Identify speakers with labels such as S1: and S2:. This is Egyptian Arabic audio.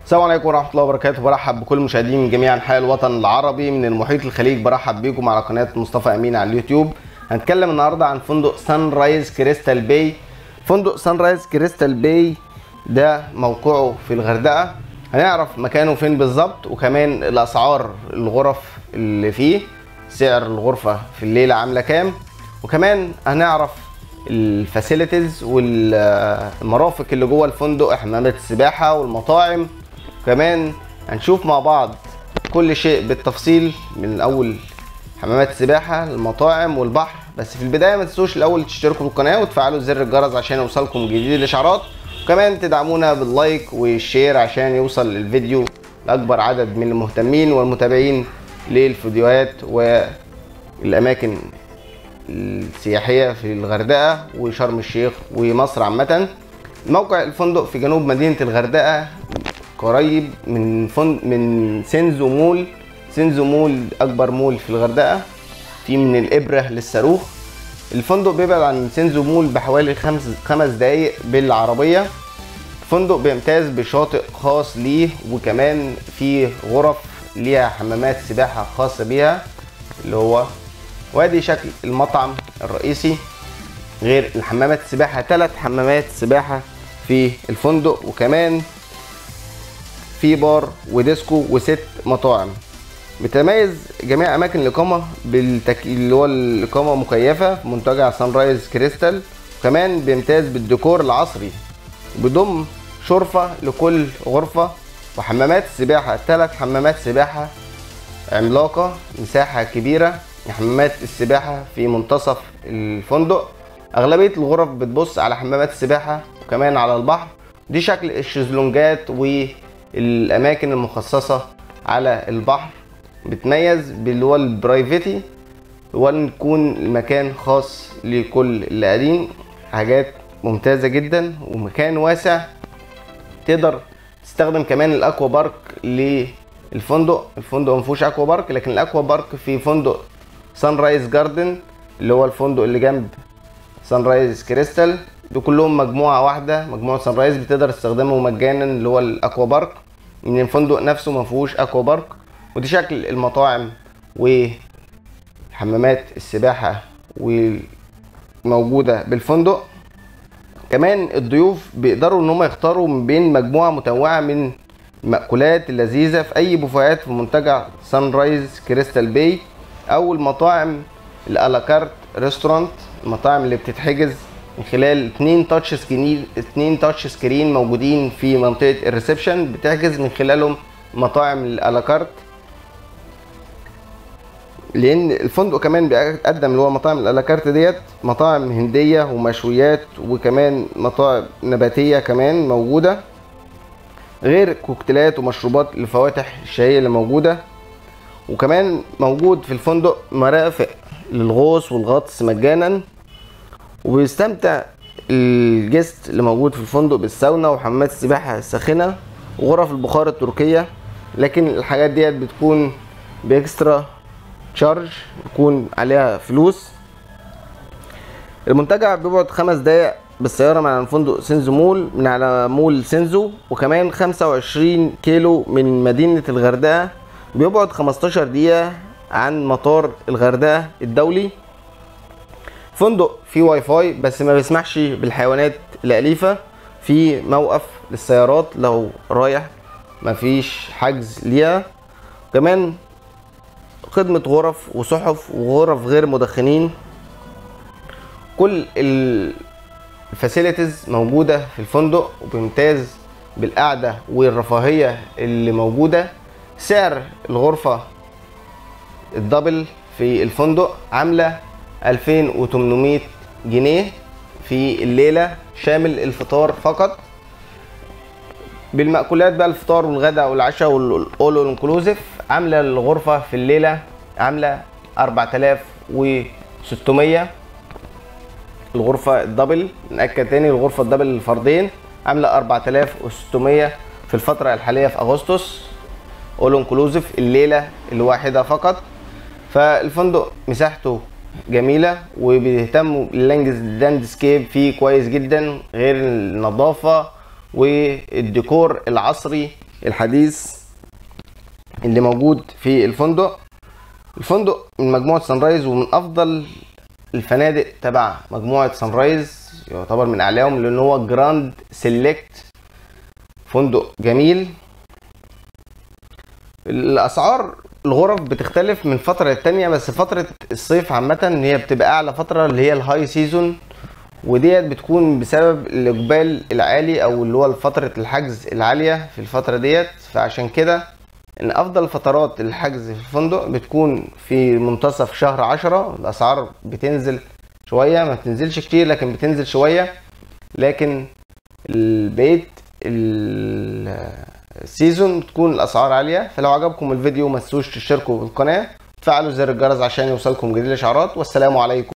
S1: السلام عليكم ورحمة الله وبركاته برحب بكل المشاهدين من جميع أنحاء الوطن العربي من المحيط الخليج برحب بيكم على قناة مصطفى أمين على اليوتيوب هنتكلم النهاردة عن فندق سان رايز كريستال باي فندق سان رايز كريستال باي ده موقعه في الغردقة هنعرف مكانه فين بالظبط وكمان الأسعار الغرف اللي فيه سعر الغرفة في الليلة عاملة كام وكمان هنعرف الفاسيلتيز والمرافق اللي جوه الفندق حمامات السباحة والمطاعم كمان هنشوف مع بعض كل شيء بالتفصيل من اول حمامات السباحة المطاعم والبحر بس في البداية ما تنسوش الاول تشتركوا في القناة وتفعلوا زر الجرس عشان يوصلكم جديد الاشعارات وكمان تدعمونا باللايك والشير عشان يوصل الفيديو لاكبر عدد من المهتمين والمتابعين للفيديوهات والاماكن السياحية في الغردقة وشرم الشيخ ومصر عامة موقع الفندق في جنوب مدينة الغردقة قريب من فن... من سينزو مول سينزو مول اكبر مول في الغردقه في من الابره للصاروخ الفندق بيبعد عن سينزو مول بحوالي خمس خمس دقايق بالعربيه الفندق بيمتاز بشاطئ خاص ليه وكمان في غرف ليها حمامات سباحه خاصه بيها اللي هو وادي شكل المطعم الرئيسي غير الحمامات السباحه ثلاث حمامات سباحه في الفندق وكمان في بار وديسكو وست مطاعم بتميز جميع اماكن الاقامه بالتك... اللي هو الاقامه مكيفه في منتجع سان رايز كريستال وكمان بيمتاز بالديكور العصري بيضم شرفه لكل غرفه وحمامات السباحه ثلاث حمامات سباحه عملاقه مساحه كبيره حمامات السباحه في منتصف الفندق اغلبيه الغرف بتبص على حمامات السباحه وكمان على البحر دي شكل الشезлونجات و الاماكن المخصصه على البحر بتميز باللي هو البرايفتي هو نكون المكان خاص لكل اللي قاعدين حاجات ممتازه جدا ومكان واسع تقدر تستخدم كمان الاكوا بارك للفندق الفندق ما فيهوش اكوا بارك لكن الاكوا بارك في فندق سان رايز جاردن اللي هو الفندق اللي جنب سان رايز كريستال دول كلهم مجموعه واحده مجموعه سان رايز بتقدر تستخدمه مجانا اللي هو الاكوا بارك ان الفندق نفسه ما فيهوش اكوا بارك ودي شكل المطاعم وحمامات السباحه وموجوده بالفندق كمان الضيوف بيقدروا ان هم يختاروا من بين مجموعه متنوعه من المأكولات اللذيذه في اي بوفيهات في منتجع سان رايز كريستال باي او المطاعم الالاكارت ريستورانت المطاعم اللي بتتحجز من خلال اتنين تاتش سكرين اتنين تاتش سكرين موجودين في منطقه الريسبشن بتحجز من خلالهم مطاعم الالاكارت لان الفندق كمان بيقدم اللي هو مطاعم الالاكارت ديت مطاعم هنديه ومشويات وكمان مطاعم نباتيه كمان موجوده غير كوكتيلات ومشروبات الفواتح الشهيه اللي موجوده وكمان موجود في الفندق مرافق للغوص والغطس مجانا وبيستمتع الجست اللي موجود في الفندق بالساونا وحمامات السباحة الساخنة وغرف البخار التركية لكن الحاجات ديت بتكون باكسترا تشارج بيكون عليها فلوس المنتجع بيقعد خمس دقايق بالسيارة من عن فندق سينزو مول من على مول سينزو وكمان خمسة وعشرين كيلو من مدينة الغردقة بيبعد خمستاشر دقيقة عن مطار الغردقة الدولي فندق فيه واي فاي بس ما بيسمحش بالحيوانات الأليفة في موقف للسيارات لو رايح مفيش حجز ليها كمان خدمة غرف وصحف وغرف غير مدخنين كل الفاسيلتيز موجودة في الفندق وبيمتاز بالقعدة والرفاهية اللي موجودة سعر الغرفة الدبل في الفندق عاملة 2800 جنيه في الليلة شامل الفطار فقط بالمأكولات بقى الفطار والغداء والعشاء والاول انكلوزيف عاملة الغرفة في الليلة عاملة 4600 الغرفة الدبل نأكد تاني الغرفة الدبل الفردين عاملة 4600 في الفترة الحالية في أغسطس اول انكلوزيف الليلة الواحدة فقط فالفندق مساحته جميله وبيهتموا باللاندسكيب فيه كويس جدا غير النظافه والديكور العصري الحديث اللي موجود في الفندق الفندق من مجموعة سان رايز ومن أفضل الفنادق تبع مجموعة سان رايز يعتبر من أعلاهم لأن هو جراند سيلكت فندق جميل الأسعار الغرف بتختلف من فترة للتانية بس فترة الصيف عامة هي بتبقى أعلى فترة اللي هي الهاي سيزون وديت بتكون بسبب الإقبال العالي أو اللي هو فترة الحجز العالية في الفترة ديت فعشان كده إن أفضل فترات الحجز في الفندق بتكون في منتصف شهر عشرة الأسعار بتنزل شوية ما بتنزلش كتير لكن بتنزل شوية لكن البيت السيزون بتكون الاسعار عاليه فلو عجبكم الفيديو ما تنسوش تشتركوا بالقناه وتفعلوا زر الجرس عشان يوصلكم جديد الاشعارات والسلام عليكم